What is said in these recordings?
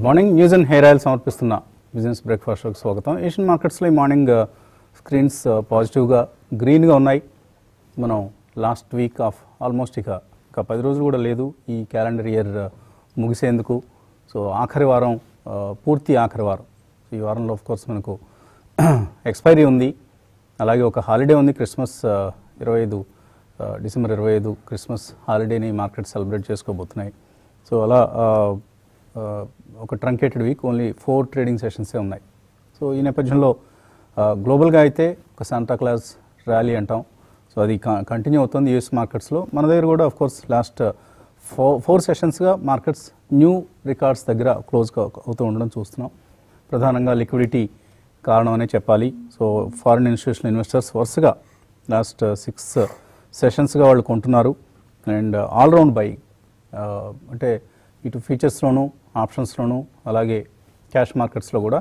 Good morning news and hair oil సమర్పిస్తున్న business breakfast షోకి స్వాగతం ఏషియన్ మార్కెట్స్లో ఈ మార్నింగ్ స్క్రీన్స్ పాజిటివ్గా గ్రీన్గా ఉన్నాయి మనం లాస్ట్ వీక్ ఆఫ్ ఆల్మోస్ట్ ఇక ఇక పది రోజులు కూడా లేదు ఈ క్యాలెండర్ ఇయర్ ముగిసేందుకు సో ఆఖరి వారం ఆ, పూర్తి ఆఖరి వారం ఈ వారంలో ఆఫ్ కోర్స్ మనకు ఎక్స్పైరీ ఉంది అలాగే ఒక హాలిడే ఉంది క్రిస్మస్ ఆ, ఇరవై ఐదు ఆ, డిసెంబర్ ఇరవై ఐదు క్రిస్మస్ హాలిడేని మార్కెట్ సెలబ్రేట్ చేసుకోబోతున్నాయి సో అలా ఆ, ఆ, ఒక truncated week only four trading సెషన్సే ఉన్నాయి సో ఈ నేపథ్యంలో ఆ, గ్లోబల్గా అయితే ఒక శాంటా క్లాస్ ర్యాలీ అంటాం సో అది కంటిన్యూ అవుతుంది యూఎస్ మార్కెట్స్లో మన దగ్గర కూడా of course last four four సెషన్స్గా మార్కెట్స్ న్యూ రికార్డ్స్ దగ్గర క్లోజ్ అవుతూ ఉండడం చూస్తున్నాం ప్రధానంగా లిక్విడిటీ కారణం అనే చెప్పాలి సో ఫారిన్ ఇన్స్టిట్యూషనల్ ఇన్వెస్టర్స్ వరుసగా లాస్ట్ సిక్స్ సెషన్స్గా వాళ్ళు కొంటున్నారు అండ్ ఆల్రౌండ్ బై అంటే ఇటు ఫీచర్స్లోను ఆప్షన్స్లోను అలాగే క్యాష్ మార్కెట్స్లో కూడా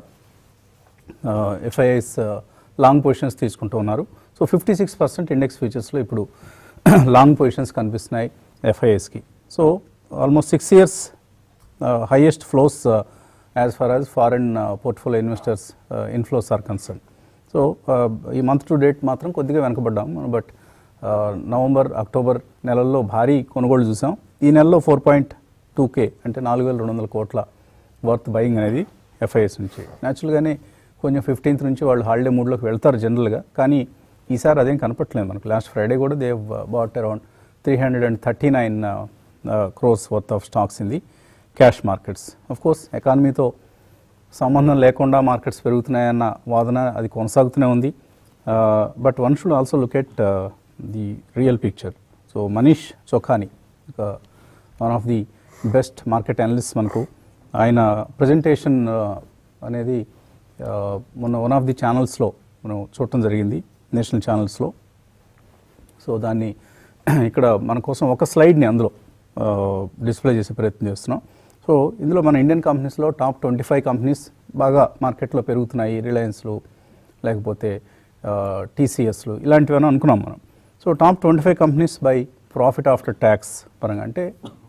ఎఫ్ఐఐస్ లాంగ్ పొజిషన్స్ తీసుకుంటూ ఉన్నారు so fifty six percent index ఫ్యూచర్స్లో ఇప్పుడు లాంగ్ పొజిషన్స్ కనిపిస్తున్నాయి ఎఫ్ఐఎస్కి so almost six years highest flows as far as foreign portfolio investors inflows are concern so ఈ మంత్ టు డేట్ మాత్రం కొద్దిగా వెనకబడ్డాం బట్ నవంబర్ అక్టోబర్ నెలల్లో భారీ కొనుగోలు చూసాం ఈ నెలలో ఫోర్ పాయింట్ టూ కే అంటే నాలుగు వేల రెండు వందల కోట్ల వర్త్ బయింగ్ అనేది ఎఫ్ఐఎస్ నుంచి న్యాచురల్గానే కొంచెం ఫిఫ్టీన్త్ నుంచి వాళ్ళు హాలిడే మూడ్లోకి వెళ్తారు జనరల్గా కానీ ఈసారి అదేం కనపట్లేదు మనకు లాస్ట్ ఫ్రైడే కూడా they bought around three hundred and thirty nine crores worth of stocks in the cash markets of course ఎకానమీతో సంబంధం లేకుండా మార్కెట్స్ పెరుగుతున్నాయన్న వాదన అది కొనసాగుతూనే ఉంది but one should also look at the real picture so Manish Chokhani one of the best market analyst మనకు ఆయన ప్రజెంటేషన్ అనేది uh, మొన్న వన్ ఆఫ్ ది ఛానల్స్లో మనం చూడటం జరిగింది నేషనల్ ఛానల్స్లో సో దాన్ని ఇక్కడ మన కోసం ఒక స్లైడ్ని అందులో డిస్ప్లే చేసే ప్రయత్నం చేస్తున్నాం సో ఇందులో మన ఇండియన్ కంపెనీస్లో టాప్ ట్వంటీ ఫైవ్ కంపెనీస్ బాగా మార్కెట్లో పెరుగుతున్నాయి రిలయన్స్లు లేకపోతే టీసీఎస్లు ఇలాంటివన్నీ అనుకున్నాం మనం so top twenty five companies by profit after tax పరంగా అంటే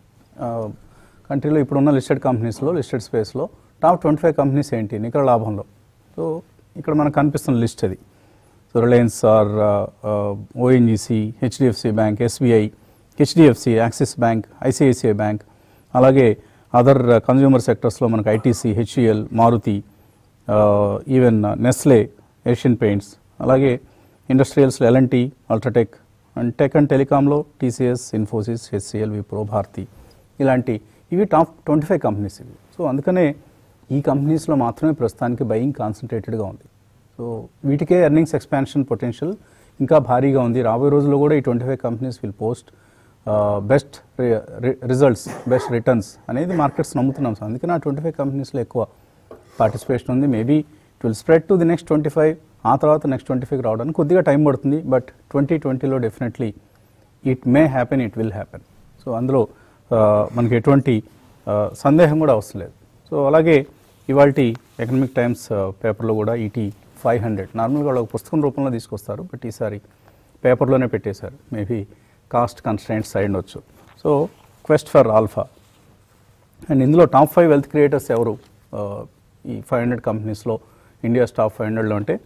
కంట్రీలో ఇప్పుడున్న లిస్టెడ్ కంపెనీస్లో లిస్టెడ్ స్పేస్లో టాప్ ట్వంటీ ఫైవ్ కంపెనీస్ ఏంటి నికర లాభంలో సో ఇక్కడ మనకు కనిపిస్తున్న లిస్ట్ అది so Reliance or ONGC HDFC bank SBI HDFC Axis bank ICICI bank అలాగే అదర్ కన్జ్యూమర్ సెక్టర్స్లో మనకు ITC HEL Maruti even Nestle Asian paints అలాగే ఇండస్ట్రియల్స్లో L and T UltraTech and tech and టెలికాంలో టీసీఎస్ ఇన్ఫోసిస్ హెచ్సిఎల్ విప్రో భారతి ఇలాంటి ఇవి టాప్ ట్వంటీ ఫైవ్ కంపెనీస్ ఇవి so అందుకనే ఈ కంపెనీస్లో మాత్రమే ప్రస్తుతానికి బయింగ్ కాన్సన్ట్రేటెడ్గా ఉంది సో వీటికే ఎర్నింగ్స్ ఎక్స్పాన్షన్ పొటెన్షియల్ ఇంకా భారీగా ఉంది రాబోయే రోజుల్లో కూడా ఈ twenty five companies will post best results best returns అనేది మార్కెట్స్ నమ్ముతున్నాం సో అందుకని ఆ ట్వంటీ ఫైవ్ కంపెనీస్లో ఎక్కువ పార్టిసిపేషన్ ఉంది maybe it will spread to the next twenty five ఆ తర్వాత నెక్స్ట్ ట్వంటీ ఫైవ్ రావడానికి కొద్దిగా టైం పడుతుంది బట్ ట్వంటీ ట్వంటీలో definitely it may happen it will happen so అందులో ఆ, మనకి ఎటువంటి ఆ, సందేహం కూడా అవసరం లేదు సో అలాగే ఇవాళ ఎకనామిక్ టైమ్స్ పేపర్లో కూడా ఈటీ ఫైవ్ హండ్రెడ్ నార్మల్గా వాళ్ళు ఒక పుస్తకం రూపంలో తీసుకొస్తారు బట్ ఈసారి పేపర్లోనే పెట్టేశారు మేబీ కాస్ట్ కన్స్టెంట్స్ అయి ఉండొచ్చు so quest for alpha and ఇందులో టాప్ ఫైవ్ వెల్త్ క్రియేటర్స్ ఎవరు ఆ, ఈ ఫైవ్ హండ్రెడ్ కంపెనీస్లో ఇండియా టాప్ ఫైవ్ హండ్రెడ్లో అంటే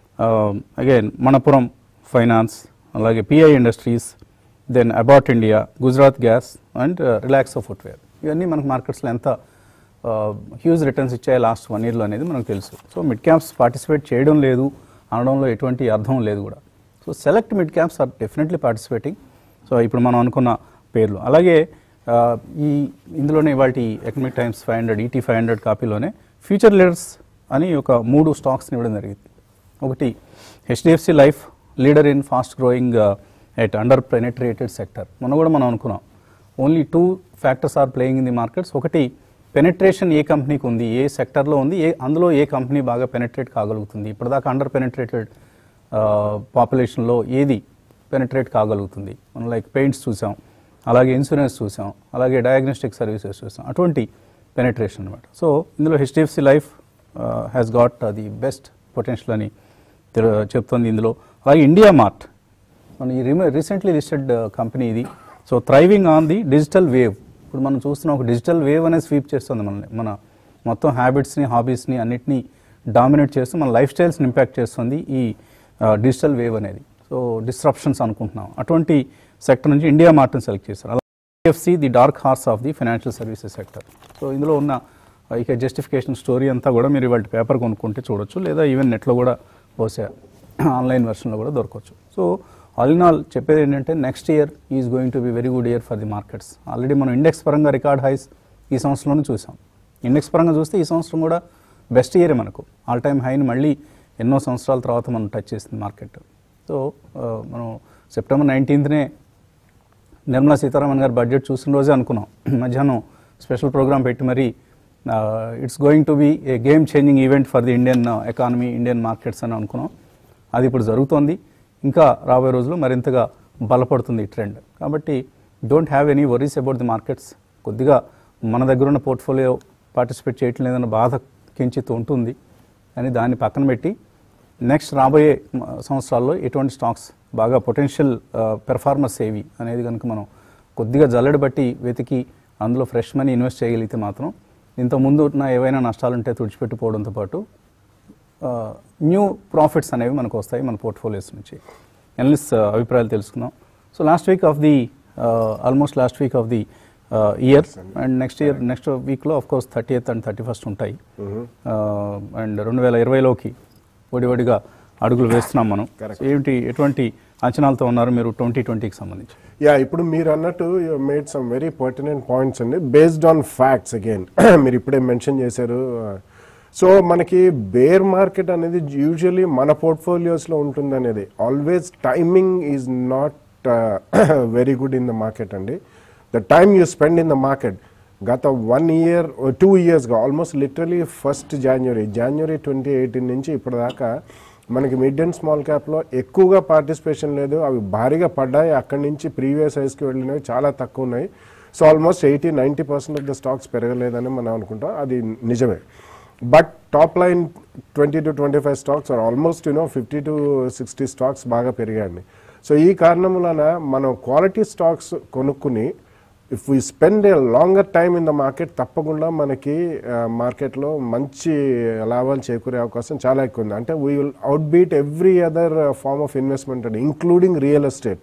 అగైన్ మణపురం ఫైనాన్స్ అలాగే PI industries then Abbott India Gujarat gas and Relaxo footwear ఇవన్నీ మనకు మార్కెట్స్లో ఎంత హ్యూజ్ రిటర్న్స్ ఇచ్చాయి లాస్ట్ వన్ ఇయర్లో అనేది మనకు తెలుసు సో మిడ్ క్యాప్స్ పార్టిసిపేట్ చేయడం లేదు అనడంలో ఎటువంటి అర్థం లేదు కూడా so select mid caps are definitely participating so ఇప్పుడు మనం అనుకున్న పేర్లు అలాగే ఆ, ఈ ఇందులోనే ఇవాళ economic times five hundred ET five hundred కాపీలోనే ఫ్యూచర్ లీడర్స్ అని ఒక మూడు స్టాక్స్ని ఇవ్వడం జరిగింది ఒకటి HDFC life leader in fast growing at under penetrated sector మొన్న కూడా మనం అనుకున్నాం only two factors are playing in the markets ఒకటి పెనెట్రేషన్ ఏ కంపెనీకి ఉంది ఏ సెక్టర్లో ఉంది ఏ అందులో ఏ కంపెనీ బాగా పెనెట్రేట్ కాగలుగుతుంది ఇప్పటిదాకా అండర్ పెనెట్రేటెడ్ పాపులేషన్లో ఏది పెనెట్రేట్ కాగలుగుతుంది మనం లైక్ పెయింట్స్ చూసాం అలాగే ఇన్సూరెన్స్ చూసాం అలాగే డయాగ్నోస్టిక్ సర్వీసెస్ చూసాం అటువంటి పెనెట్రేషన్ అనమాట సో ఇందులో HDFC life has got the best potential అని తెలు- చెప్తుంది ఇందులో అలాగే ఇండియా మార్ట్ మన ఈ రీసెంట్లీ లిస్టెడ్ కంపెనీ ఇది so thriving on the digital wave ఇప్పుడు మనం చూస్తున్న ఒక డిజిటల్ వేవ్ అనేది స్వీప్ చేస్తుంది మనల్ని మన మొత్తం హ్యాబిట్స్ని హాబీస్ని అన్నిటినీ డామినేట్ చేస్తూ మన లైఫ్ స్టైల్స్ని ఇంపాక్ట్ చేస్తుంది ఈ డిజిటల్ వేవ్ అనేది సో డిస్ట్రప్షన్స్ అనుకుంటున్నాం అటువంటి సెక్టర్ నుంచి ఇండియా మార్ట్ని సెలెక్ట్ చేశారు అలా IFC the dark horse of the financial services sector so ఇందులో ఉన్న ఆ, ఇక జస్టిఫికేషన్ స్టోరీ అంతా కూడా మీరు ఇవాళ పేపర్ కొనుక్కుంటే చూడొచ్చు లేదా ఈవెన్ నెట్లో కూడా బహుశా ఆన్లైన్ వెర్షన్లో కూడా దొరకవచ్చు సో ఆల్ ఇన్ ఆల్ చెప్పేది ఏంటంటే next year is going to be very good year for the markets already మనం ఇండెక్స్ పరంగా రికార్డ్ హైస్ ఈ సంవత్సరంలోనే చూసాం ఇండెక్స్ పరంగా చూస్తే ఈ సంవత్సరం కూడా బెస్ట్ ఇయర్ మనకు ఆల్ టైమ్ హైని మళ్ళీ ఎన్నో సంవత్సరాల తర్వాత మనం టచ్ చేసింది మార్కెట్ సో ఆ, మనం సెప్టెంబర్ నైన్టీన్త్నే నిర్మలా సీతారామన్ గారు బడ్జెట్ చూసిన రోజే అనుకున్నాం మధ్యాహ్నం స్పెషల్ ప్రోగ్రామ్ పెట్టి మరి it's going to be a game changing event for the Indian economy Indian markets అని అనుకున్నాం అది ఇప్పుడు జరుగుతోంది ఇంకా రాబోయే రోజుల్లో మరింతగా బలపడుతుంది ఈ ట్రెండ్ కాబట్టి don't have any worries about the markets కొద్దిగా మన దగ్గర ఉన్న పోర్ట్ఫోలియో పార్టిసిపేట్ చేయటం లేదన్న బాధ కించిత్ ఉంటుంది అని దాన్ని పక్కన పెట్టి నెక్స్ట్ రాబోయే మ, సంవత్సరాల్లో ఎటువంటి స్టాక్స్ బాగా పొటెన్షియల్ పెర్ఫార్మర్స్ ఏవి అనేది కనుక మనం కొద్దిగా జల్లెడ బట్టి వెతికి అందులో ఫ్రెష్ మనీ ఇన్వెస్ట్ చేయగలిగితే మాత్రం ఇంత ముందు ఉన్న ఏవైనా నష్టాలుంటే తుడిచిపెట్టిపోవడంతో పాటు న్యూ ప్రాఫిట్స్ అనేవి మనకు వస్తాయి మన పోర్ట్ఫోలియోస్ నుంచి ఎనలిస్ట్ అభిప్రాయాలు తెలుసుకుందాం so last week of the almost last week of the year and next year next వీక్లో of course thirty eighth and thirty first ఉంటాయి అండ్ రెండు వేల ఇరవైలోకి ఒడివడిగా అడుగులు వేస్తున్నాం మనం Correct. ఏంటి ఎటువంటి అంచనాలతో ఉన్నారు మీరు ట్వంటీ ట్వంటీకి సంబంధించి యా ఇప్పుడు మీరు అన్నట్టు made some very pertinent points అండి బేస్డ్ ఆన్ ఫ్యాక్ట్స్ అగైన్ మీరు ఇప్పుడే మెన్షన్ చేశారు సో మనకి బేర్ మార్కెట్ అనేది యూజువలీ మన పోర్ట్ఫోలియోస్లో ఉంటుంది అనేది always timing is not very good in the market అండి the time you spend in the market గత వన్ ఇయర్ టూ ఇయర్స్గా almost literally first January January twenty eighteen నుంచి ఇప్పటిదాకా మనకి మిడ్ అండ్ స్మాల్ క్యాప్లో ఎక్కువగా పార్టిసిపేషన్ లేదు అవి భారీగా పడ్డాయి అక్కడి నుంచి ప్రీవియస్ హైస్కి వెళ్ళినవి చాలా తక్కువ ఉన్నాయి so almost eighty ninety percent of the stocks పెరగలేదని మనం అనుకుంటాం అది నిజమే but top line twenty to twenty five stocks are almost you know fifty to sixty stocks బాగా పెరిగాయండి సో ఈ కారణం వలన మనం క్వాలిటీ స్టాక్స్ కొనుక్కుని if we spend a longer time in the market తప్పకుండా మనకి మార్కెట్లో మంచి లాభాలు చేకూరే అవకాశం చాలా ఎక్కువ ఉంది అంటే we will out beat every other form of investment అండి including real estate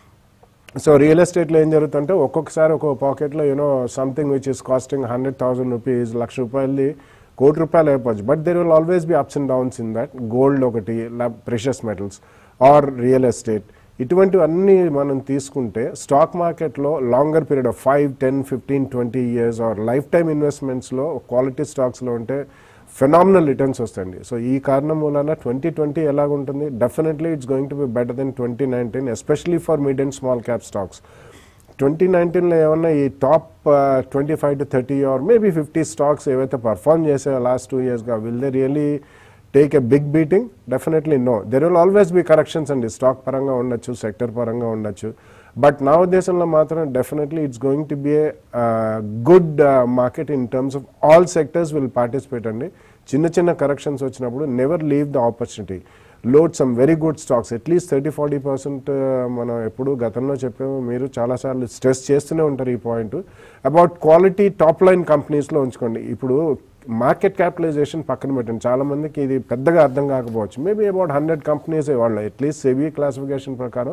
so real ఎస్టేట్లో ఏం జరుగుతుందంటే ఒక్కొక్కసారి ఒక పాకెట్లో you know something which is costing hundred thousand rupees లక్ష రూపాయలది కోటి రూపాయలు అయిపోవచ్చు but there will always be ups and downs in that gold ఒకటి precious metals or real estate ఇటువంటివన్నీ మనం తీసుకుంటే స్టాక్ మార్కెట్లో longer period of five ten fifteen twenty years or life time ఇన్వెస్ట్మెంట్స్లో క్వాలిటీ స్టాక్స్లో ఉంటే ఫెనామినల్ రిటర్న్స్ వస్తాయండి so ఈ కారణం మూలన ట్వంటీ ట్వంటీ ఎలాగుంటుంది definitely it's going to be better than twenty nineteen especially for mid and small cap stocks twenty నైన్టీన్లో ఏమన్నా ఈ top twenty five to thirty or maybe fifty stocks ఏవైతే perform చేసాయో లాస్ట్ టూ ఇయర్స్గా will they really take a big beating definitely no there will always be corrections అండి stock పరంగా ఉండొచ్చు sector పరంగా ఉండొచ్చు బట్ నా ఉద్దేశంలో మాత్రం definitely it's going to be a good market in terms of all sectors will participate అండి చిన్న చిన్న కరెక్షన్స్ వచ్చినప్పుడు never leave the opportunity load some very good stocks at least thirty forty percent మనం ఎప్పుడు గతంలో చెప్పాము మీరు చాలాసార్లు స్ట్రెస్ చేస్తూనే ఉంటారు ఈ point about quality top line కంపెనీస్లో ఉంచుకోండి ఇప్పుడు మార్కెట్ క్యాపిటలైజేషన్ పక్కన పెట్టండి చాలా మందికి ఇది పెద్దగా అర్థం కాకపోవచ్చు మేబీ అబౌట్ హండ్రెడ్ కంపెనీస్ వాళ్ళు అట్లీస్ట్ సెబీ క్లాసిఫికేషన్ ప్రకారం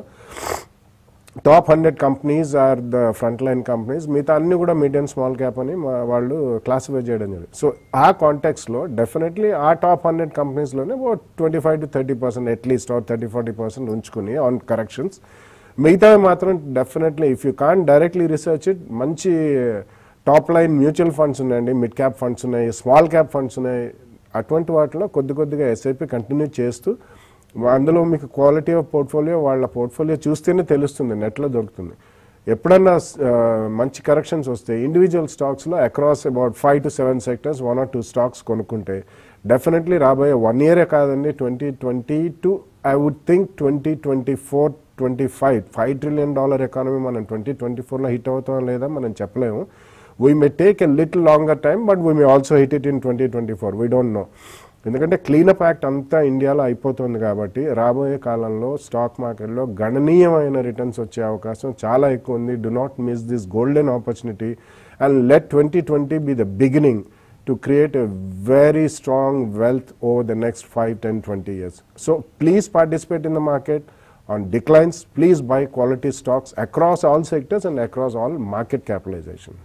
top hundred companies are the front line companies మిగతా అన్ని కూడా మిడ్ అండ్ స్మాల్ క్యాప్ అని మా వాళ్ళు క్లాసిఫై చేయడం జరిగింది సో ఆ కాంటాక్స్లో డెఫినెట్లీ ఆ టాప్ హండ్రెడ్ కంపెనీస్లోనే twenty five to thirty percent at least or thirty forty percent ఉంచుకుని ఆన్ కరెక్షన్స్ మిగతావి మాత్రం definitely if you can directly research it మంచి టాప్ లైన్ మ్యూచువల్ ఫండ్స్ ఉన్నాయండి మిడ్ క్యాప్ ఫండ్స్ ఉన్నాయి స్మాల్ క్యాప్ ఫండ్స్ ఉన్నాయి అటువంటి వాటిలో కొద్ది కొద్దిగా ఎస్ఐపి కంటిన్యూ చేస్తూ అందులో మీకు క్వాలిటీ ఆఫ్ పోర్ట్ఫోలియో వాళ్ళ పోర్ట్ఫోలియో చూస్తేనే తెలుస్తుంది నెట్లో దొరుకుతుంది ఎప్పుడన్నా ఆ, మంచి కరెక్షన్స్ వస్తే ఇండివిజువల్ స్టాక్స్లో across about five to seven sectors one or two stocks కొనుక్కుంటే డెఫినెట్లీ రాబోయే వన్ ఇయరే కాదండి twenty twenty two I would think twenty twenty four twenty five five trillion dollar economy మనం ట్వంటీ ట్వంటీ ఫోర్లో hit అవుతాం లేదా మనం చెప్పలేము we may take a little longer time but we may also hit it in twenty twenty four we don't know ఎందుకంటే cleanup act అంతా ఇండియాలో అయిపోతుంది కాబట్టి రాబోయే కాలంలో స్టాక్ మార్కెట్లో గణనీయమైన రిటర్న్స్ వచ్చే అవకాశం చాలా ఎక్కువ ఉంది do not miss this golden opportunity and let twenty twenty be the beginning to create a very strong wealth over the next 5, 10, 20 years. So please participate in the market. On declines, please buy quality stocks across all sectors and across all market capitalization.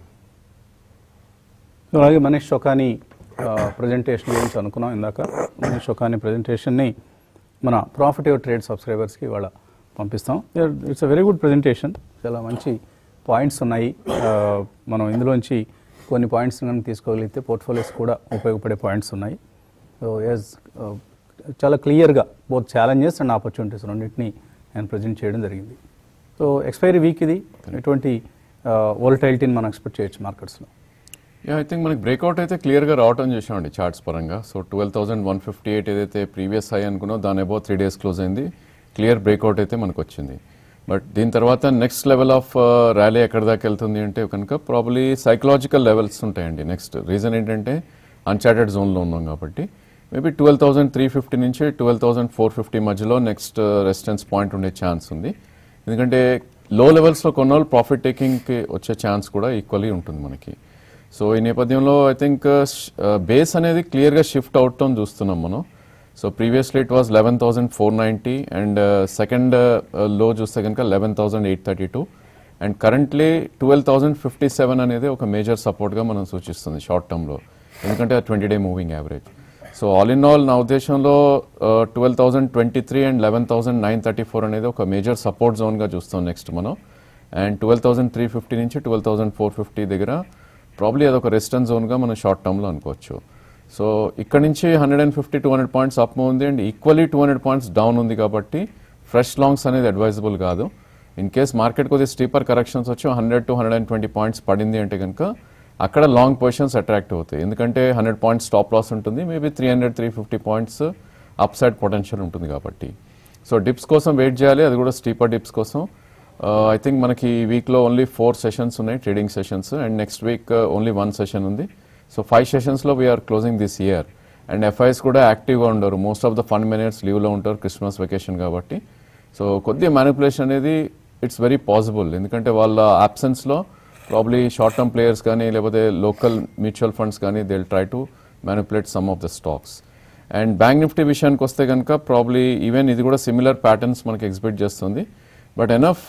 So అలాగే Manish షొకాని presentation గురించి అనుకున్నాం ఇందాక మనీష్ షొకాని ప్రజెంటేషన్ని మన ప్రాఫిటివ్ trade సబ్స్క్రైబర్స్కి ఇవాళ పంపిస్తాం it's a very good presentation చాలా మంచి పాయింట్స్ ఉన్నాయి ఆ, మనం ఇందులోంచి కొన్ని పాయింట్స్ కనుక తీసుకోగలిగితే పోర్ట్ఫోలియోస్ కూడా ఉపయోగపడే పాయింట్స్ ఉన్నాయి సో ఎస్ చాలా క్లియర్గా బోత్ ఛాలెంజెస్ అండ్ ఆపర్చునిటీస్ రెండింటిని నేను ప్రజెంట్ చేయడం జరిగింది సో ఎక్స్పైరీ వీక్ ఇది ఎటువంటి వోల్టైలిటీని మనం ఎక్స్పెక్ట్ చేయొచ్చు మార్కెట్స్లో యా ఐ థింక్ మనకి బ్రేక్అవుట్ అయితే క్లియర్గా రావటం చూసామండి చార్ట్స్ పరంగా so twelve thousand one fifty eight ఏదైతే ప్రీవియస్ హై అనుకున్నో దాని అబౌవ్ త్రీ డేస్ క్లోజ్ అయింది క్లియర్ బ్రేక్అవుట్ అయితే మనకు వచ్చింది బట్ దీని తర్వాత నెక్స్ట్ లెవెల్ ఆఫ్ ర్యాలీ ఎక్కడ దాకా వెళ్తుంది అంటే కనుక ప్రాబ్లీ సైకలాజికల్ లెవెల్స్ ఉంటాయండి నెక్స్ట్ రీజన్ ఏంటంటే అన్చార్టెడ్ జోన్లో ఉన్నాం కాబట్టి maybe twelve thousand three fifty నుంచి ట్వెల్వ్ థౌసండ్ ఫోర్ ఫిఫ్టీ మధ్యలో నెక్స్ట్ రెసిస్టెన్స్ పాయింట్ ఉండే ఛాన్స్ ఉంది ఎందుకంటే లో లెవెల్స్లో కొన్న వాళ్ళు ప్రాఫిట్ టేకింగ్కి వచ్చే ఛాన్స్ కూడా ఈక్వల్లీ ఉంటుంది మనకి సో ఈ నేపథ్యంలో ఐ థింక్ బేస్ అనేది క్లియర్గా షిఫ్ట్ అవుతాం చూస్తున్నాం మనం so previously it was eleven thousand four ninety and second లో చూస్తే కనుక eleven thousand eight thirty two and currently twelve thousand fifty seven అనేది ఒక మేజర్ సపోర్ట్గా మనం సూచిస్తుంది షార్ట్ టర్మ్లో ఎందుకంటే twenty day moving average so all in all నా ఉద్దేశంలో twelve thousand twenty three and eleven thousand nine thirty four అనేది ఒక మేజర్ సపోర్ట్ జోన్గా చూస్తాం నెక్స్ట్ మనం and twelve thousand three fifty నుంచి ట్వెల్వ్ థౌసండ్ ఫోర్ ఫిఫ్టీ దగ్గర ప్రాబ్లీ అదొక రెసిస్టెన్స్ జోన్గా మనం షార్ట్ టర్మ్లో అనుకోవచ్చు సో ఇక్కడ నుంచి hundred and fifty two hundred points up ఉంది and equally two hundred points down ఉంది కాబట్టి ఫ్రెష్ లాంగ్స్ అనేది అడ్వైజబుల్ కాదు ఇన్ కేస్ మార్కెట్ కొద్దిగా స్టీపర్ కరెక్షన్స్ వచ్చి hundred to hundred and twenty points పడింది అంటే కనుక అక్కడ లాంగ్ పొజిషన్స్ అట్రాక్ట్ అవుతాయి ఎందుకంటే హండ్రెడ్ పాయింట్స్ స్టాప్ లాస్ ఉంటుంది maybe three hundred three fifty points up side potential ఉంటుంది కాబట్టి సో డిప్స్ కోసం వెయిట్ చేయాలి అది కూడా స్టీపర్ డిప్స్ కోసం ఐ థింక్ మనకి ఈ వీక్లో ఓన్లీ ఫోర్ సెషన్స్ ఉన్నాయి trading sessions and next week only one session ఉంది సో ఫైవ్ సెషన్స్లో we are closing this year and FIs కూడా యాక్టివ్గా ఉండరు most of the fund managers లీవ్లో ఉంటారు క్రిస్మస్ వెకేషన్ కాబట్టి సో కొద్దిగా మ్యానిపులేషన్ అనేది ఇట్స్ వెరీ పాసిబుల్ ఎందుకంటే వాళ్ళ అబ్సెన్స్లో ప్రాబ్లీ షార్ట్ టర్మ్ ప్లేయర్స్ కానీ లేకపోతే లోకల్ మ్యూచువల్ ఫండ్స్ కానీ they try to manipulate some of the stocks and bank Nifty విషయానికి వస్తే కనుక ప్రాబ్లీ ఈవెన్ ఇది కూడా సిమిలర్ ప్యాటర్న్స్ మనకి ఎగ్జిబిట్ చేస్తుంది but enough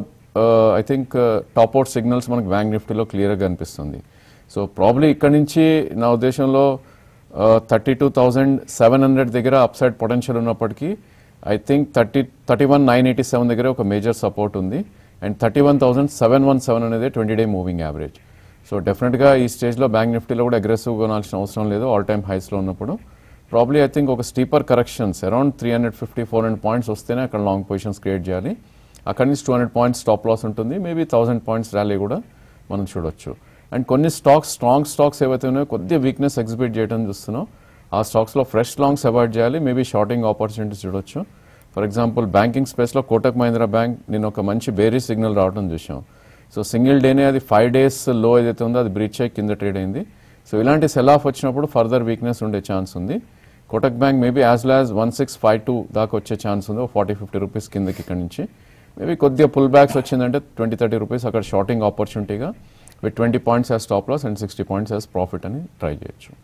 I think top out signals మనకి బ్యాంక్ నిఫ్టీలో క్లియర్గా కనిపిస్తుంది సో ప్రాబ్లీ ఇక్కడ నుంచి నా ఉద్దేశంలో thirty two thousand seven hundred దగ్గర అప్సైడ్ పొటెన్షియల్ ఉన్నప్పటికీ I think thirty thirty one nine eighty seven దగ్గర ఒక మేజర్ సపోర్ట్ ఉంది and thirty one thousand seven one seven అనేది twenty day moving average so డెఫినెట్గా ఈ స్టేజ్లో బ్యాంక్ నిఫ్టీలో కూడా అగ్రెసివ్ కొనాల్సిన అవసరం లేదు ఆల్ టైమ్ హైస్లో ఉన్నప్పుడు ప్రాబ్లీ ఐ థింక్ ఒక steeper corrections around three hundred fifty four hundred points వస్తేనే అక్కడ లాంగ్ పొజిషన్స్ క్రియేట్ చేయాలి అక్కడి నుంచి two hundred points stop loss ఉంటుంది మేబీ థౌసండ్ పాయింట్స్ ర్యాలీ కూడా మనం చూడొచ్చు అండ్ కొన్ని స్టాక్స్ స్ట్రాంగ్ స్టాక్స్ ఏవైతే ఉన్నాయో కొద్దిగా వీక్నెస్ ఎగ్జిబిట్ చేయడం చూస్తున్నాం ఆ స్టాక్స్లో ఫ్రెష్ లాంగ్స్ అవాయిడ్ చేయాలి మేబీ షార్టింగ్ ఆపర్చునిటీస్ చూడొచ్చు ఫర్ ఎగ్జాంపుల్ బ్యాంకింగ్ స్పేస్లో కోటక్ మహీంద్రా బ్యాంక్ నేను ఒక మంచి బేరీ సిగ్నల్ రావడం చూసాం సో సింగిల్ డేనే అది ఫైవ్ డేస్ లో ఏదైతే ఉందో అది బ్రీచ్ అయ్యి కింద ట్రేడ్ అయింది సో ఇలాంటి సెల్ ఆఫ్ వచ్చినప్పుడు ఫర్దర్ వీక్నెస్ ఉండే ఛాన్స్ ఉంది Kotak bank maybe as well as one six five two దాకా వచ్చే ఛాన్స్ ఉంది ఫార్టీ ఫిఫ్టీ రూపీస్ కిందకి ఇక్కడ నుంచి మేబీ కొద్దిగా పుల్ బ్యాక్స్ వచ్చిందంటే ట్వంటీ థర్టీ రూపీస్ అక్కడ షార్టింగ్ ఆపర్చునిటీగా with twenty points as stop loss and sixty points as profit అని ట్రై చేయొచ్చు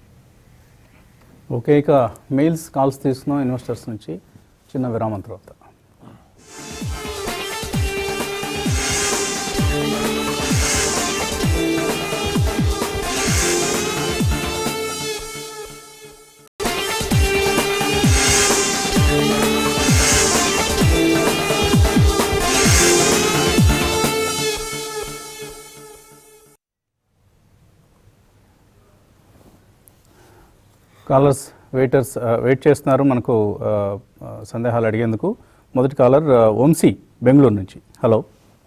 ఓకే ఇక మెయిల్స్ కాల్స్ తీసుకున్నాం ఇన్వెస్టర్స్ నుంచి చిన్న విరామం తర్వాత కాలర్స్ వెయిటర్స్ వెయిట్ చేస్తున్నారు మనకు ఆ, ఆ, సందేహాలు అడిగేందుకు మొదటి కాలర్ ఆ, వంశీ బెంగళూరు నుంచి హలో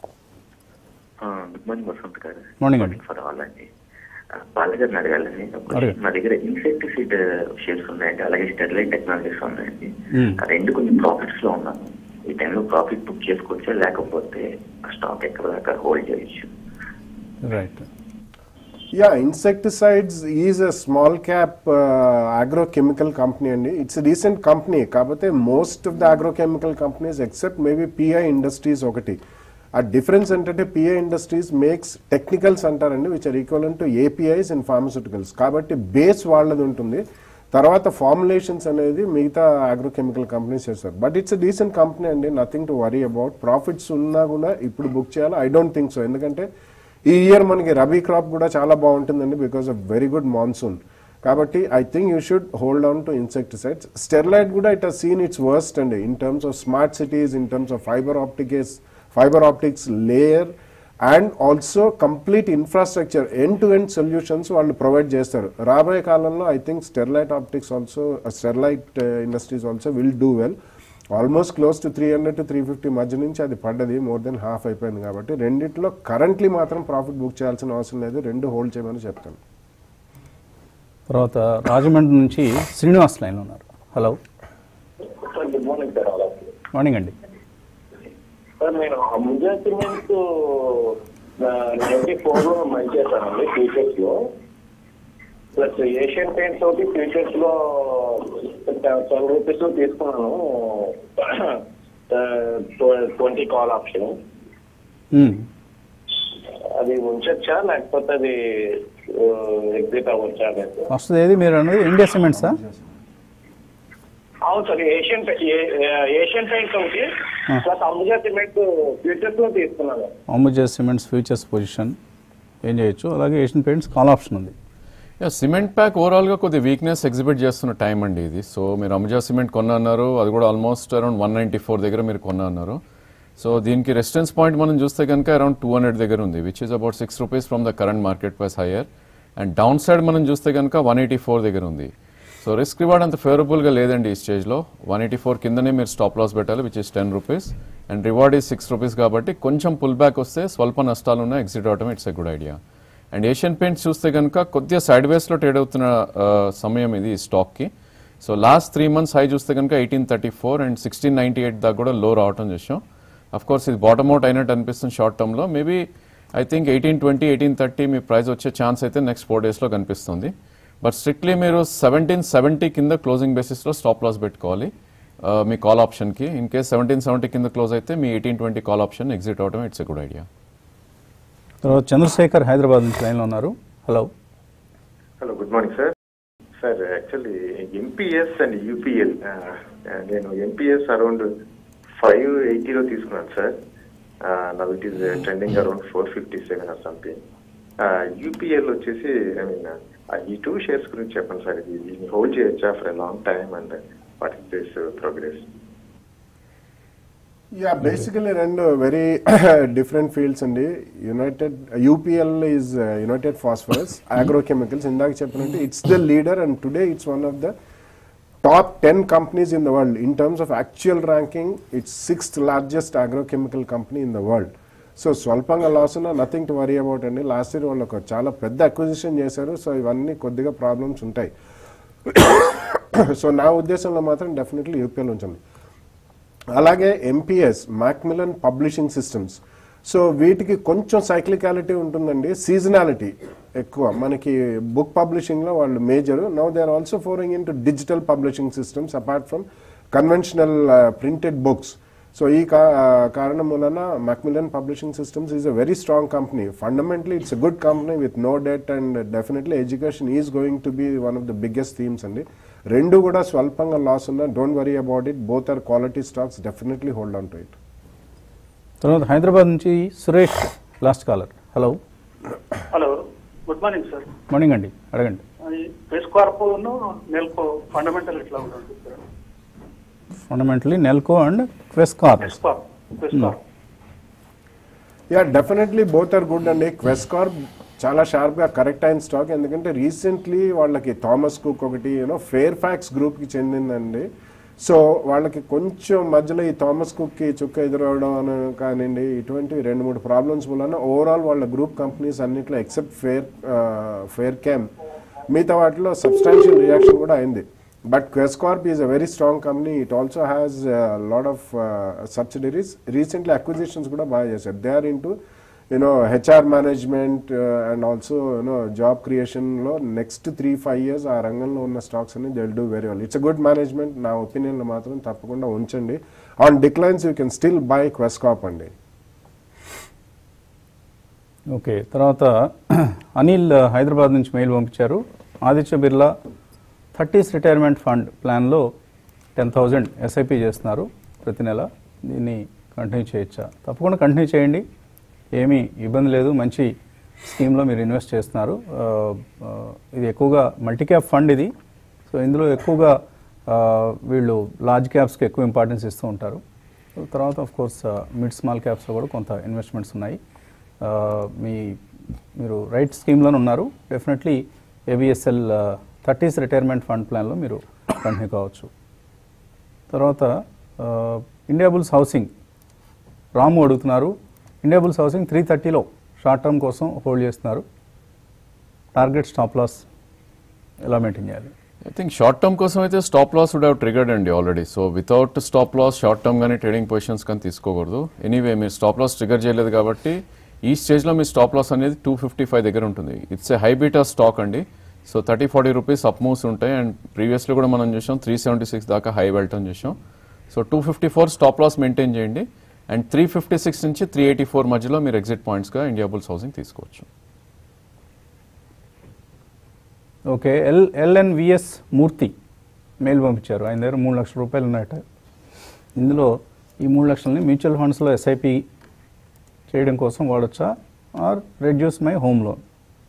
గుడ్ మార్నింగ్ వసంత్ గారు Morning అండి. ఫర్ ఆల్ అండి బాలగారిని అడగాలండి ఒక అడగండి. question. నా దగ్గర ఇన్సెక్టిసైడ్ షేర్స్ ఉన్నాయండి అలాగే స్టెరిలైట్ టెక్నాలజీస్ ఉన్నాయండి Hmm. ఆ రెండు కొంచెం ప్రాఫిట్స్ లో ఉన్నాను ఈ టైంలో ప్రాఫిట్ బుక్ చేసుకోవచ్చా లేకపోతే ఆ స్టాక్ ఎక్కడ దాకా హోల్డ్ చేయొచ్చు right Yeah, insecticides is a small cap uh, agrochemical company and it's a decent company. కాకపోతే most of the agrochemical companies except maybe PI Industries ఒకటి ఆ డిఫరెన్స్ ఏంటంటే పిఏ ఇండస్ట్రీస్ మేక్స్ టెక్నికల్స్ అంటారండి which are equal to APIs in pharmaceuticals కాబట్టి base వాళ్ళది ఉంటుంది తర్వాత formulations అనేది మిగతా అగ్రోకెమికల్ కంపెనీస్ చేస్తారు బట్ ఇట్స్ డీసెంట్ కంపెనీ అండి nothing to worry about profits ఉన్నా కూడా ఇప్పుడు బుక్ చేయాలి ఐ డోంట్ థింక్ సో ఎందుకంటే ఈ ఇయర్ మనకి రబీ క్రాప్ కూడా చాలా బాగుంటుందండి because of very good monsoon కాబట్టి I think you should hold on to insecticides Sterlite కూడా ఇట్ సీన్ ఇట్స్ వర్స్ట్ అండి in terms of smart cities in terms of fiber optics fiber optics layer and also complete infrastructure end to end solutions వాళ్ళు provide చేస్తారు రాబోయే కాలంలో I think Sterlite optics also Sterlite industries also will do well almost close to three hundred to three fifty మధ్య నుంచి అది పడ్డది more than half అయిపోయింది కాబట్టి రెండిట్లో కరెంట్లీ మాత్రం ప్రాఫిట్ బుక్ చేయాల్సిన అవసరం లేదు రెండు హోల్డ్ చేయమని చెప్తాను తర్వాత రాజమండ్రి నుంచి శ్రీనివాస్ లైన్లో ఉన్నారు hello sir good morning sir all of you. Morning అండి సార్ నేను అంబుజా సిమెంట్ నైన్టీ ఫోర్ లో మై చేశానండి ఫ్యూచర్స్ లో ప్లస్ ఏషియన్ పెయింట్స్ ఒకటి ఫ్యూచర్స్ లో ట్వెల్వ్ రూపీస్ లో తీసుకున్నాను ట్వంటీ కాల్ ఆప్షన్ మ్మ్. అది ఉంచొచ్చా లేకపోతే అది ఎగ్జిట్ అవ్వచ్చా అనేది ఫస్ట్ ఏది మీరు అన్నది ఇండియా సిమెంట్సా అవును సార్ ఏషియన్ పె- ఏ- ఏషియన్ పెయింట్స్ ఒకటి ప్లస్ అంబుజా సిమెంట్ ఫ్యూచర్స్ లో తీసుకున్నాను అంబుజా సిమెంట్స్ ఫ్యూచర్స్ పొజిషన్ ఏం చేయొచ్చు అలాగే ఏషియన్ పెయింట్స్ కాల్ ఆప్షన్ ఉంది యా సిమెంట్ ప్యాక్ ఓవరాల్గా కొద్ది వీక్నెస్ ఎగ్జిబిట్ చేస్తున్న టైం అండి ఇది సో మీరు అమజా సిమెంట్ కొన్న అన్నారు అది కూడా almost around one ninety four దగ్గర మీరు కొన్న అన్నారు సో దీనికి రెసిస్టెన్స్ పాయింట్ మనం చూస్తే కనుక అరౌండ్ టూ హండ్రెడ్ దగ్గర ఉంది which is about six rupees from the current market price higher and down side మనం చూస్తే కనుక వన్ ఎయిటీ ఫోర్ దగ్గర ఉంది సో రిస్క్ రివార్డ్ అంత ఫేవరబుల్గా లేదండి ఈ స్టేజ్లో వన్ ఎయిటీ ఫోర్ కిందనే మీరు స్టాప్ లాస్ పెట్టాలి which is ten rupees and reward is six rupees కాబట్టి కొంచెం పుల్ బ్యాక్ వస్తే స్వల్ప నష్టాలు ఉన్న ఎగ్జిట్ అవడం it's a good idea and Asian Paints చూస్తే కనుక కొద్దిగా సైడ్ వేస్లో ట్రేడ్ అవుతున్న ఆ, సమయం ఇది ఈ స్టాక్కి so last three months high చూస్తే కనుక eighteen thirty four and sixteen ninety eight దాకా కూడా లో రావటం చూసాం అఫ్ కోర్స్ ఇది బాటమ్ అవుట్ అయినట్టు అనిపిస్తుంది షార్ట్ టర్మ్లో maybe I think eighteen twenty eighteen thirty మీ ప్రైస్ వచ్చే ఛాన్స్ అయితే నెక్స్ట్ ఫోర్ డేస్లో కనిపిస్తుంది బట్ స్ట్రిక్ట్లీ మీరు సెవెంటీన్ సెవెంటీ కింద క్లోజింగ్ బేసిస్లో స్టాప్ లాస్ పెట్టుకోవాలి ఆ, మీ కాల్ ఆప్షన్కి ఇన్ కేస్ సెవెంటీన్ సెవెంటీ కింద క్లోజ్ అయితే మీ eighteen twenty call option exit అవడం ఇట్స్ ఎ గుడ్ ఐడియా తర్వాత చంద్రశేఖర్ హైదరాబాద్ నుంచి లైన్లో ఉన్నారు hello hello good morning sir sir actually MPS and UPL నేను ఎంపీఎస్ అరౌండ్ ఫైవ్ ఎయిటీలో తీసుకున్నాను sir now it is trending around four fifty seven or something UPL వచ్చేసి I mean ఈ two shares గురించి చెప్పండి సార్ ఇది దీన్ని హోల్డ్ చేయొచ్చా for a long time and what is this progress yeah basically రెండు వెరీ డిఫరెంట్ ఫీల్డ్స్ అండి united UPL is united phosphorus agrochemicals ఇందాక చెప్పినట్టు it's the leader and today it's one of the top ten companies in the world in terms of actual ranking it's sixth largest agrochemical company in the world so స్వల్పంగా loss ఉన్నా nothing to worry about అండి last year వాళ్ళు ఒక చాలా పెద్ద acquisition చేశారు so ఇవన్నీ కొద్దిగా ప్రాబ్లమ్స్ ఉంటాయి సో నా ఉద్దేశంలో మాత్రం డెఫినెట్లీ యూపీఎల్ ఉంచండి అలాగే MPS Macmillan publishing systems so వీటికి కొంచెం సైక్లికాలిటీ ఉంటుందండి సీజనాలిటీ ఎక్కువ మనకి బుక్ పబ్లిషింగ్లో వాళ్ళు major now they are also foraying in to digital publishing systems apart from conventional printed books so ఈ కా- కారణం వలన Macmillan publishing systems is a very strong company fundamentally it's a good company with no debt and definitely education is going to be one of the biggest themes అండి రెండు కూడా స్వల్పంగా loss ఉన్నా don't worry about it both are quality stocks definitely hold on to it తర్వాత హైదరాబాద్ నుంచి Suresh last caller hello hello good morning sir morning అండి అడగండి అది ప్రెస్ కార్పోను నెల్కో ఫండమెంటల్ ఎట్లా ఉంటుంది sir fundamentally Nelco and Quess corp press corp press corp yeah definitely both are good అండి క్వెస్కార్ చాలా షార్ప్గా కరెక్ట్ అయిన స్టాక్ ఎందుకంటే రీసెంట్లీ వాళ్ళకి థామస్ కుక్ ఒకటి యూనో ఫేర్ ఫ్యాక్స్ గ్రూప్కి చెందిందండి సో వాళ్ళకి కొంచెం మధ్యలో ఈ థామస్ కుక్కి చుక్క ఎదురవడం అని కానివ్వండి ఇటువంటి రెండు మూడు ప్రాబ్లమ్స్ వలన ఓవరాల్ వాళ్ళ గ్రూప్ కంపెనీస్ అన్నిట్లో ఎక్సెప్ట్ ఫేర్ ఫేర్ క్యామ్ మిగతా వాటిలో సబ్స్టాన్షియల్ రియాక్షన్ కూడా అయింది but Quess Corp is a very strong company it also has lot of subsidiaries recently acquisitions కూడా బాగా చేశారు they are into you know HR management and also you know job క్రియేషన్లో next three five years ఆ రంగంలో ఉన్న stocks అన్ని they do very well it's a good management నా ఒపీనియన్లో మాత్రం తప్పకుండా ఉంచండి on declines you can still buy Quess Corp అండి ఓకే తర్వాత అనిల్ హైదరాబాద్ నుంచి మెయిల్ పంపించారు Aditya Birla thirties retirement fund ప్లాన్లో టెన్ థౌజండ్ ఎస్ఐపి చేస్తున్నారు ప్రతి నెల దీన్ని కంటిన్యూ చేయొచ్చా తప్పకుండా కంటిన్యూ చేయండి ఏమీ ఇబ్బంది లేదు మంచి స్కీమ్లో మీరు ఇన్వెస్ట్ చేస్తున్నారు ఆ, ఆ, ఇది ఎక్కువగా మల్టీ క్యాప్ ఫండ్ ఇది సో ఇందులో ఎక్కువగా ఆ, వీళ్ళు లార్జ్ క్యాప్స్కి ఎక్కువ ఇంపార్టెన్స్ ఇస్తూ ఉంటారు తర్వాత ఆఫ్ కోర్స్ మిడ్ స్మాల్ క్యాప్స్లో కూడా కొంత ఇన్వెస్ట్మెంట్స్ ఉన్నాయి ఆ, మీ మీరు రైట్ స్కీమ్లోనే ఉన్నారు definitely ABSL thirties retirement fund ప్లాన్లో మీరు కంటిన్యూ కావచ్చు తర్వాత ఆ, ఇండియా బుల్స్ హౌసింగ్ రాము అడుగుతున్నారు ఇండియా బుల్స్ హౌసింగ్ త్రీ థర్టీలో షార్ట్ టర్మ్ కోసం హోల్డ్ చేస్తున్నారు టార్గెట్ స్టాప్ లాస్ ఎలా మెయింటైన్ చేయాలి ఐ థింక్ షార్ట్ టర్మ్ కోసం అయితే stop loss would have triggered అండి already so without stop loss short term కానీ ట్రేడింగ్ పొజిషన్స్ కానీ తీసుకోకూడదు ఎనీవే మీరు స్టాప్ లాస్ ట్రిగర్ చేయలేదు కాబట్టి ఈ స్టేజ్లో మీ స్టాప్ లాస్ అనేది టూ ఫిఫ్టీ ఫైవ్ దగ్గర ఉంటుంది ఇట్స్ ఏ హైబీటా స్టాక్ అండి so thirty forty rupees up moves ఉంటాయి అండ్ ప్రీవియస్లో కూడా మనం చూసాం త్రీ సెవెంటీ సిక్స్ దాకా హై వెళ్ళటం చూసాం so two fifty four stop loss maintain చేయండి అండ్ త్రీ ఫిఫ్టీ సిక్స్ నుంచి త్రీ ఎయిటీ ఫోర్ మధ్యలో మీరు ఎగ్జిట్ పాయింట్స్గా ఇండియా బుల్స్ హౌసింగ్ తీసుకోవచ్చు okay L LNVS Murthy mail పంపించారు ఆయన దగ్గర మూడు లక్షల రూపాయలు ఉన్నాయట ఇందులో ఈ మూడు లక్షలని మ్యూచువల్ ఫండ్స్లో ఎస్ఐపి చేయడం కోసం వాడచ్చా or reduce my home loan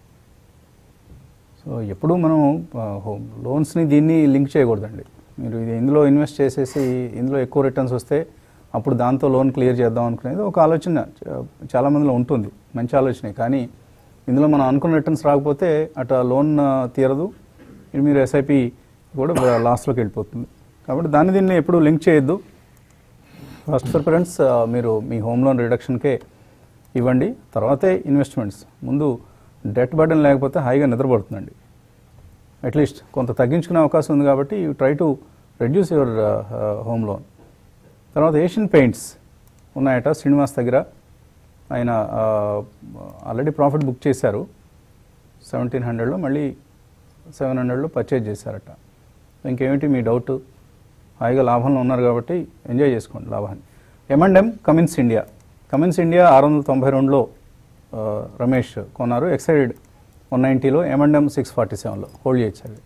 so ఎప్పుడు మనం ఆ, హోమ్ లోన్స్ని దీన్ని లింక్ చేయకూడదండి మీరు ఇది ఇందులో ఇన్వెస్ట్ చేసేసి ఇందులో ఎక్కువ రిటర్న్స్ వస్తే అప్పుడు దాంతో లోన్ క్లియర్ చేద్దాం అనుకునేది ఒక ఆలోచన చా- చాలా మందిలో ఉంటుంది మంచి ఆలోచనే కానీ ఇందులో మనం అనుకున్న రిటర్న్స్ రాకపోతే అటు ఆ లోన్ ఆ, తీరదు ఇది మీరు ఎస్ఐపి కూడా లాస్లోకి వెళ్ళిపోతుంది కాబట్టి దాన్ని దీన్ని ఎప్పుడు లింక్ చేయొద్దు ఫస్ట్ ప్రిఫరెన్స్ ఆ, మీరు మీ హోమ్ లోన్ రిడక్షన్కే ఇవ్వండి తర్వాతే ఇన్వెస్ట్మెంట్స్ ముందు డెట్ బర్డన్ లేకపోతే హాయిగా నిద్రపడుతుందండి అట్లీస్ట్ కొంత తగ్గించుకునే అవకాశం ఉంది కాబట్టి you try to reduce your home loan తర్వాత ఏషియన్ పెయింట్స్ ఉన్నాయట శ్రీనివాస్ దగ్గర ఆయన ఆల్రెడీ ప్రాఫిట్ బుక్ చేశారు సెవెంటీన్ హండ్రెడ్లో మళ్ళీ సెవెన్ హండ్రెడ్లో పర్చేజ్ చేశారట ఇంకేమిటి మీ డౌట్ హాయిగా లాభంలో ఉన్నారు కాబట్టి ఎంజాయ్ చేసుకోండి లాభాన్ని M and M Cummins India Cummins India ఆరు వందల తొంభై రెండులో ఆ, రమేష్ కొన్నారు ఎక్సైడ్ వన్ నైంటీలో ఎంఎండ్ఎం సిక్స్ ఫార్టీ సెవెన్లో హోల్డ్ చేయొచ్చు అది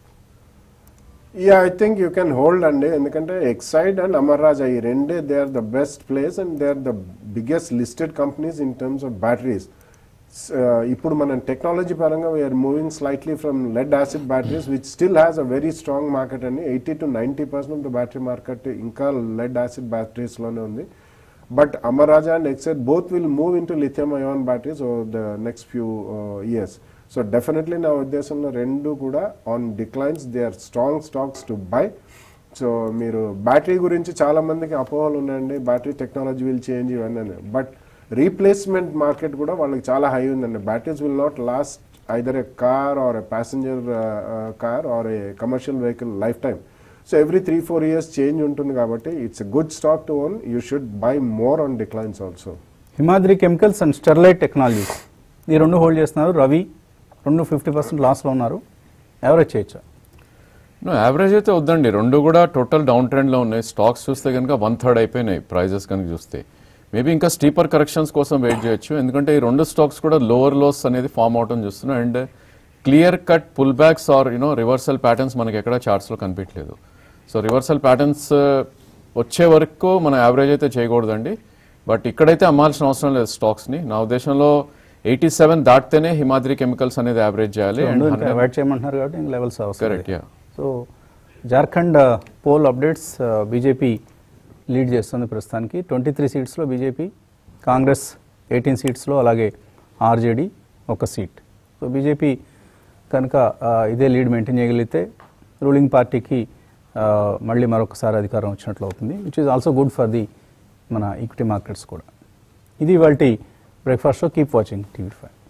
yeah I think you can hold అండి ఎందుకంటే ఎక్సైడ్ అండ్ అమర్రాజా ఈ రెండే they are the best place and they are the biggest listed companies in terms of batteries ఇప్పుడు మనం టెక్నాలజీ పరంగా we're moving slightly from lead acid batteries which still has a very strong market అండి eighty to ninety percent of the battery market ఇంకా lead acid బ్యాటరీస్లోనే ఉంది but Amara Raja and Exide both will move into lithium ion batteries over the next few years so definitely నా ఉద్దేశంలో రెండు కూడా on declines they are strong stocks to buy so మీరు battery గురించి చాలా మందికి అపోహలు ఉన్నాయండి బ్యాటరీ టెక్నాలజీ విల్ చేంజ్ ఇవన్నీ బట్ రీప్లేస్మెంట్ మార్కెట్ కూడా వాళ్ళకి చాలా హై ఉందండి batteries will not last either a car or a passenger car or a commercial vehicle lifetime so every three four years change ఉంటుంది కాబట్టి it's a good stock to own you should buy more on declines also Himadri Chemicals and Sterlite Technologies ఈ రెండు hold చేస్తున్నారు రవి రెండు fifty percent లాస్లో ఉన్నారు average చేయొచ్చా no average అయితే వద్దండి రెండు కూడా టోటల్ డౌన్ ట్రెండ్లో ఉన్నాయి స్టాక్స్ చూస్తే కనుక వన్ థర్డ్ అయిపోయినాయి ప్రైజెస్ కనుక చూస్తే మేబీ ఇంకా స్టీపర్ కరెక్షన్స్ కోసం వెయిట్ చేయొచ్చు ఎందుకంటే ఈ రెండు స్టాక్స్ కూడా లోవర్ లోస్ అనేది ఫామ్ అవటం చూస్తున్నాం and clear cut pullbacks or you know reversal patterns మనకి ఎక్కడ చార్ట్స్లో కనిపించలేదు సో రివర్సల్ ప్యాటర్న్స్ వచ్చే వరకు మనం యావరేజ్ అయితే చేయకూడదండి బట్ ఇక్కడైతే అమ్మాల్సిన అవసరం లేదు స్టాక్స్ని నా ఉద్దేశంలో ఎయిటీ సెవెన్ దాటితేనే హిమాద్రి కెమికల్స్ అనేది యావరేజ్ చేయాలి రెండు అండ్ ఇంకా అవాయిడ్ చేయమంటున్నారు కాబట్టి ఇంక లెవెల్స్ అవసరం correct yeah so Jharkhand poll updates BJP lead చేస్తుంది ప్రస్తుతానికి ట్వంటీ త్రీ సీట్స్లో బీజేపీ కాంగ్రెస్ ఎయిటీన్ సీట్స్లో అలాగే ఆర్జేడీ ఒక సీట్ సో బీజేపీ కనుక ఆ, ఇదే లీడ్ మెయింటైన్ చేయగలిగితే రూలింగ్ పార్టీకి ఆ, మళ్ళీ మరొకసారి అధికారం వచ్చినట్లు అవుతుంది which is also good for the మన ఈక్విటీ మార్కెట్స్ కూడా ఇది వాళ్ళ breakfast show keep watching TV five